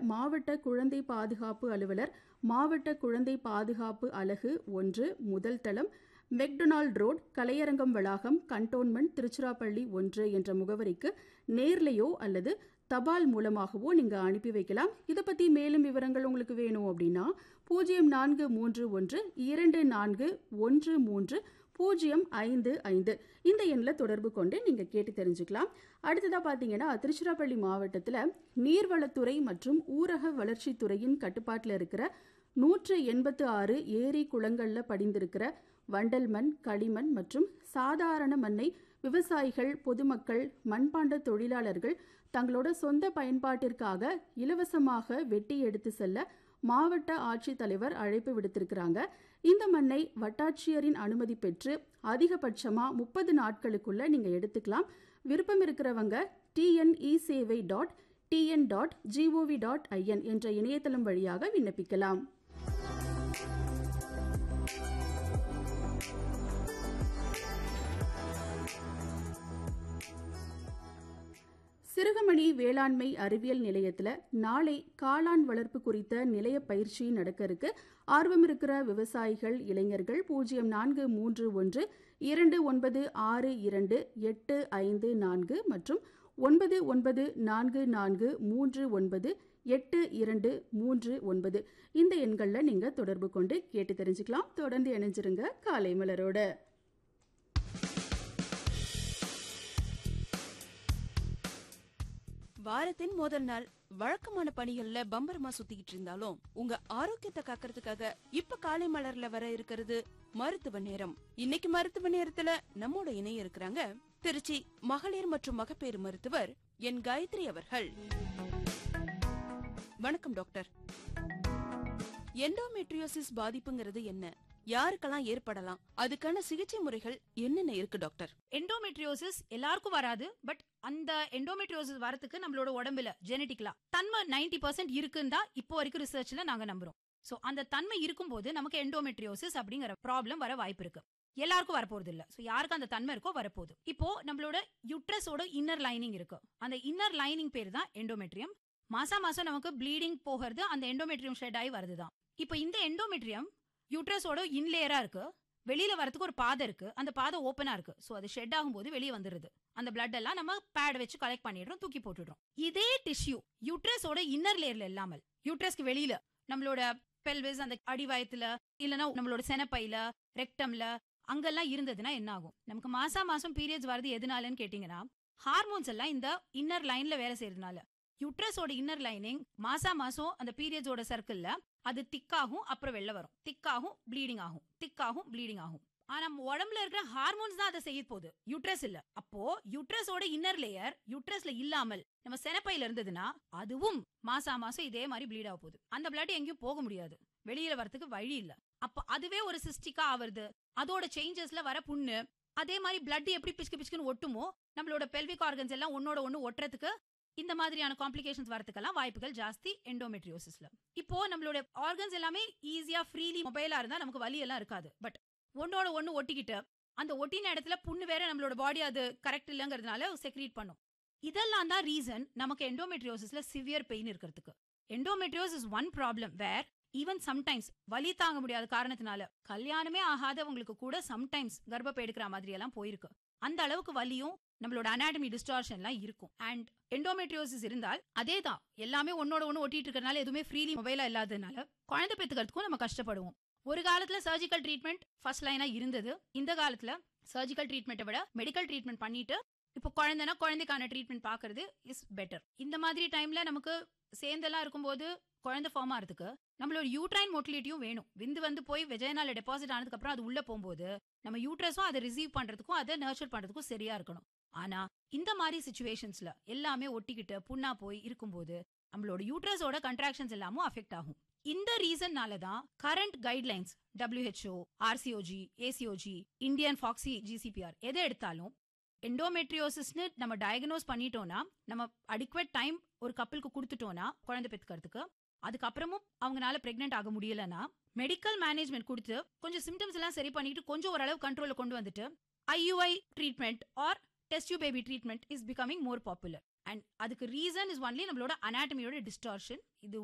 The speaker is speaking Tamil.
மாவட்ட குழந்தை பாதுகாப்பு அலுவலர் மாவட்ட குழந்தை பாதுகாப்பு அலகு ஒன்று முதல் தளம் மெக்டொனால்ட் ரோட் கலையரங்கம் வளாகம் கண்டோன்மெண்ட் திருச்சிராப்பள்ளி ஒன்று என்ற முகவரிக்கு நேர்லையோ அல்லது தபால் மூலமாகவோ நீங்க அனுப்பி வைக்கலாம் இதை பத்தி மேலும் விவரங்கள் உங்களுக்கு வேணும் அப்படின்னா பூஜ்ஜியம் நான்கு மூன்று ஒன்று இரண்டு நான்கு ஒன்று மூன்று பூஜ்ஜியம் ஐந்து ஐந்து இந்த எண்ணில் தொடர்பு கொண்டு நீங்க கேட்டு தெரிஞ்சுக்கலாம் அடுத்ததா பாத்தீங்கன்னா திருச்சிராப்பள்ளி மாவட்டத்தில் நீர்வளத்துறை மற்றும் ஊரக வளர்ச்சித்துறையின் கட்டுப்பாட்டில் இருக்கிற நூற்று எண்பத்து ஆறு ஏரி குளங்கள்ல படிந்திருக்கிற வண்டல் மண் களிமண் மற்றும் சாதாரண மண்ணை விவசாயிகள் பொதுமக்கள் மண்பாண்ட தொழிலாளர்கள் தங்களோட சொந்த பயன்பாட்டிற்காக இலவசமாக வெட்டி எடுத்து செல்ல மாவட்ட ஆட்சித்தலைவர் அழைப்பு விடுத்திருக்கிறாங்க இந்த மண்ணை வட்டாட்சியரின் அனுமதி பெற்று அதிகபட்சமா முப்பது நாட்களுக்குள்ள நீங்க எடுத்துக்கலாம் விருப்பம் இருக்கிறவங்க TNE sevai dot TN dot GOV dot IN என்ற இணையதளம் வழியாக விண்ணப்பிக்கலாம் சிறுகமணி வேளாண்மை அறிவியல் நிலையத்தில் நாளை காளான் வளர்ப்பு குறித்த நிலைய பயிற்சி நடக்க இருக்கு ஆர்வம் இருக்கிற விவசாயிகள் இளைஞர்கள் பூஜ்ஜியம் நான்கு மூன்று ஒன்று இரண்டு ஒன்பது ஆறு இரண்டு எட்டு ஐந்து நான்கு மற்றும் ஒன்பது ஒன்பது நான்கு நான்கு மூன்று ஒன்பது எட்டு இரண்டு மூன்று ஒன்பது இந்த எண்களில் நீங்கள் தொடர்பு கொண்டு கேட்டு தெரிஞ்சுக்கலாம் தொடர்ந்து இணைஞ்சிருங்க காலை மலரோட வாரத்தின் முதல் நாள் வழக்கமான பணிகள்ல பம்பரமா சுத்திக்கிட்டு இருந்தாலும் உங்க ஆரோக்கியத்தை காக்கறதுக்காக இப்ப காலை மலர்ல வர இருக்கிறது மருத்துவ நேரம் இன்னைக்கு மருத்துவ நேரத்துல நம்மோட இணைய இருக்கிறாங்க திருச்சி மகளிர் மற்றும் மகப்பேறு மருத்துவர் என் காயத்ரி அவர்கள் வணக்கம் டாக்டர் எண்டோமெட்ரியோசிஸ் பாதிப்புங்கிறது என்ன யாருக்கெல்லாம் ஏற்படலாம் அதுக்கான சிகிச்சை முறைகள் என்னென்ன இருக்கு டாக்டர் எண்டோமெட்ரியோசிஸ் எல்லாருக்கும் வராது பட் அந்த எண்டோமெட்ரியோசிஸ் வரதுக்கு நம்மளோட உடம்புல ஜெனட்டிக்கலா தன்மை நைன்டி பர்சன்ட் இருக்குன்னு தான் இப்போ வரைக்கும் ரிசர்ச்ல நாங்க நம்புறோம் சோ அந்த தன்மை இருக்கும்போது நமக்கு எண்டோமெட்ரியோசிஸ் அப்படிங்கிற ப்ராப்ளம் வர வாய்ப்பு இருக்கு எல்லாருக்கும் வரப்போறது இல்ல சோ யாருக்கு அந்த தன்மை இருக்கோ வரப்போகுது இப்போ நம்மளோட யுட்ரஸோட இன்னர் லைனிங் இருக்கு அந்த இன்னர் லைனிங் பேர் தான் எண்டோமெட்ரியம் மாசா மாசம் நமக்கு ப்ளீடிங் போகிறது அந்த எண்டோமெட்ரியம் ஷெட் ஆகி வருதுதான் இப்போ இந்த எண்டோமெட்ரியம் யூட்ரஸோட இன்லேயரா இருக்கு வெளியில வரதுக்கு ஒரு பாதை இருக்கு அந்த பாதை ஓப்பனா இருக்கு சோ அது ஷெட் ஆகும்போது வெளியே வந்துருது அந்த பிளட் எல்லாம் நம்ம பேட் வச்சு கலெக்ட் பண்ணிடுறோம் தூக்கி போட்டுடுறோம் இதே டிஷ்யூ யூட்ரஸோட இன்னர் லேயர்ல இல்லாமல் யூட்ரஸ்க்கு வெளியில நம்மளோட பெல்விஸ் அந்த அடிவாயத்துல இல்லனா நம்மளோட செனப்பையில ரெக்டம்ல அங்கெல்லாம் இருந்ததுன்னா என்ன ஆகும் நமக்கு மாசா மாசம் பீரியட்ஸ் வருது எதனாலன்னு கேட்டீங்கன்னா ஹார்மோன்ஸ் எல்லாம் இந்த இன்னர் லைன்ல வேலை செய்யறதுனால யூட்ரஸோட இன்னர் லைனிங் மாசா மாசம் அந்த பீரியட்ஸோட சர்க்கிள்ல அது திக்காகும் அப்புறம் வெளில வரும் திக்காகும் ப்ளீடிங் ஆகும் திக்காகும் ப்ளீடிங் ஆகும் ஆனா நம்ம உடம்புல இருக்கிற ஹார்மோன்ஸ் தான் அதை செய்ய போகுது யூட்ரஸ் இல்ல அப்போ யூட்ரஸோட இன்னர் லேயர் யூட்ரஸ்ல இல்லாமல் நம்ம செனப்பையில இருந்ததுன்னா அதுவும் மாசா மாசம் இதே மாதிரி ப்ளீட் ஆக போகுது அந்த பிளட் எங்கேயும் போக முடியாது வெளியில வரதுக்கு வழி இல்ல அப்ப அதுவே ஒரு சிஸ்டிக்கா ஆவறது அதோட சேஞ்சஸ்ல வர புண்ணு அதே மாதிரி பிளட் எப்படி பிச்சுக்கு பிச்சுக்குன்னு ஒட்டுமோ நம்மளோட பெல்விக் ஆர்கன்ஸ் எல்லாம் ஒன்னோட ஒன்னு ஒட்டுறதுக்கு இந்த மாதிரியான காம்ப்ளிகேஷன்ஸ் வரதுக்கெல்லாம் வாய்ப்புகள் ஜாஸ்தி எண்டோமெட்ரியோசிஸ்ல இப்போ நம்மளோட ஆர்கன்ஸ் எல்லாமே ஈஸியா ஃப்ரீலி மொபைலா இருந்தா நமக்கு வலி எல்லாம் இருக்காது பட் ஒன்னோட ஒன்னு ஒட்டிக்கிட்டு அந்த ஒட்டின இடத்துல புண்ணு வேற நம்மளோட பாடி அது கரெக்ட் இல்லைங்கிறதுனால செக்ரீட் பண்ணும் இதெல்லாம் தான் ரீசன் நமக்கு எண்டோமெட்ரியோசிஸ்ல சிவியர் பெயின் இருக்கிறதுக்கு endometriosis one problem where even sometimes வலி தாங்க முடியாத காரணத்தினால கல்யாணமே ஆகாதவங்களுக்கு கூட சம்டைம்ஸ் கர்ப்பப்பை எடுக்கிற மாதிரி எல்லாம் போயிருக்கு அந்த அளவுக்கு வலியும் நம்மளோட அனாட்டமி டிஸ்டார்ஷன்லாம் இருக்கும் அண்ட் எண்டோமெட்ரியோசிஸ் இருந்தால் அதே தான் எல்லாமே ஒன்னோட ஒன்று ஒட்டிட்டு இருக்கறனால எதுவுமே ஃப்ரீலி மொபைலா இல்லாததுனால குழந்தை பெத்துக்கிறதுக்கும் நம்ம கஷ்டப்படுவோம் ஒரு காலத்துல சர்ஜிக்கல் ட்ரீட்மெண்ட் ஃபர்ஸ்ட் லைனா இருந்தது இந்த காலத்துல சர்ஜிக்கல் ட்ரீட்மெண்ட்டை விட மெடிக்கல் ட்ரீட்மெண்ட் பண்ணிட்டு இப்போ குழந்தைனா குழந்தைக்கான ட்ரீட்மெண்ட் பாக்குறது இஸ் பெட்டர் இந்த மாதிரி டைம்ல நமக்கு சேர்ந்தெல்லாம் இருக்கும்போது குழந்தை ஃபார்ம் ஆகிறதுக்கு நம்மளோட யூட்ரைன் மோட்டிலிட்டியும் வேணும் விந்து வந்து போய் வெஜைனால டெபாசிட் ஆனதுக்கு அப்புறம் அது உள்ள போகும்போது நம்ம யூட்ரஸும் அதை ரிசீவ் பண்றதுக்கும் அதை நர்ச்சர் பண்றதுக்கும் சரியா இருக்கணும் ஆனா இந்த மாதிரி சுச்சுவேஷன்ஸ்ல எல்லாமே ஒட்டிக்கிட்டு புண்ணா போய் இருக்கும்போது நம்மளோட யூட்ரஸோட கண்ட்ராக்ஷன்ஸ் எல்லாமும் அஃபெக்ட் ஆகும் இந்த ரீசன்னால தான் current guidelines WHO RCOG ACOG Indian FOGSI GCPR எதை எடுத்தாலும் எண்டோமெட்ரியோசிஸ்னு நம்ம டயக்னோஸ் பண்ணிட்டோம்னா நம்ம அடிக்வெட் டைம் ஒரு கப்பலுக்கு கொடுத்துட்டோம்னா குழந்தை பெத்துக்கிறதுக்கு அதுக்கப்புறமும் அவங்களால பிரெக்னென்ட் ஆக முடியலன்னா மெடிக்கல் மேனேஜ்மெண்ட் கொடுத்து கொஞ்சம் சிம்டம்ஸ் எல்லாம் சரி பண்ணிட்டு கொஞ்சம் ஓரளவு கண்ட்ரோல்ல கொண்டு வந்துட்டு ஐயுஐ ட்ரீட்மெண்ட் ஆர் டெஸ்ட் யூ baby treatment is becoming more popular and அதுக்கு ரீசன் இஸ் ஒன்லி நம்மளோட அனாட்டமியோட டிஸ்டார்ஷன் இது